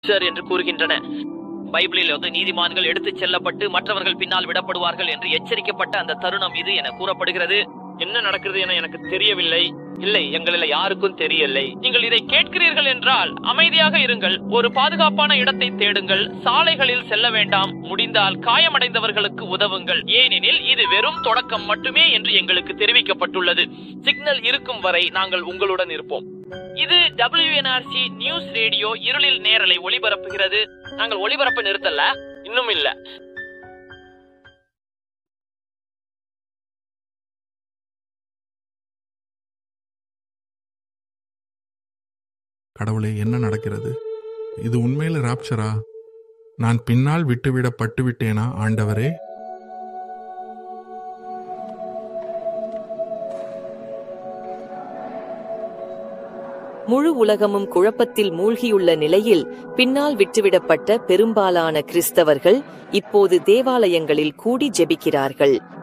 rapture என்று கூறுகின்றன பைபிளில் வந்து நீதிமான்கள் எடுத்துச் செல்லப்பட்டு மற்றவர்கள் பின்னால் விடப்படுவார்கள் என்று எச்சரிக்கப்பட்ட அந்த தருணம் இது என கூறப்படுகிறது என்ன நடக்கிறது என எனக்கு தெரியவில்லை இல்லை எங்களில் யாருக்கும் தெரியவில்லை நீங்கள் இதை கேட்கிறீர்கள் என்றால் அமைதியாக இருங்கள் ஒரு பாதுகாப்பான இடத்தை தேடுங்கள் சாலைகளில் செல்ல வேண்டாம் முடிந்தால் காயமடைந்தவர்களுக்கு உதவுங்கள் ஏனெனில் இது வெறும் தொடக்கம் மட்டுமே என்று எங்களுக்கு தெரிவிக்கப்பட்டுள்ளது சிக்னல் இருக்கும் வரை நாங்கள் உங்களுடன் இருப்போம் இது WNRC நியூஸ் ரேடியோ இருளில் நேரலை ஒளிபரப்புகிறது நாங்கள் ஒளிபரப்பு நிறுத்தல இன்னும் இல்ல கடவுளே என்ன நடக்கிறது இது உண்மையில ராப்சரா நான் பின்னால் விட்டுவிடப்பட்டு விட்டேனா ஆண்டவரே முழு உலகமும் குழப்பத்தில் மூழ்கியுள்ள நிலையில் பின்னால் விட்டுவிடப்பட்ட பெரும்பாலான கிறிஸ்தவர்கள் இப்போது தேவாலயங்களில் கூடி ஜெபிக்கிறார்கள்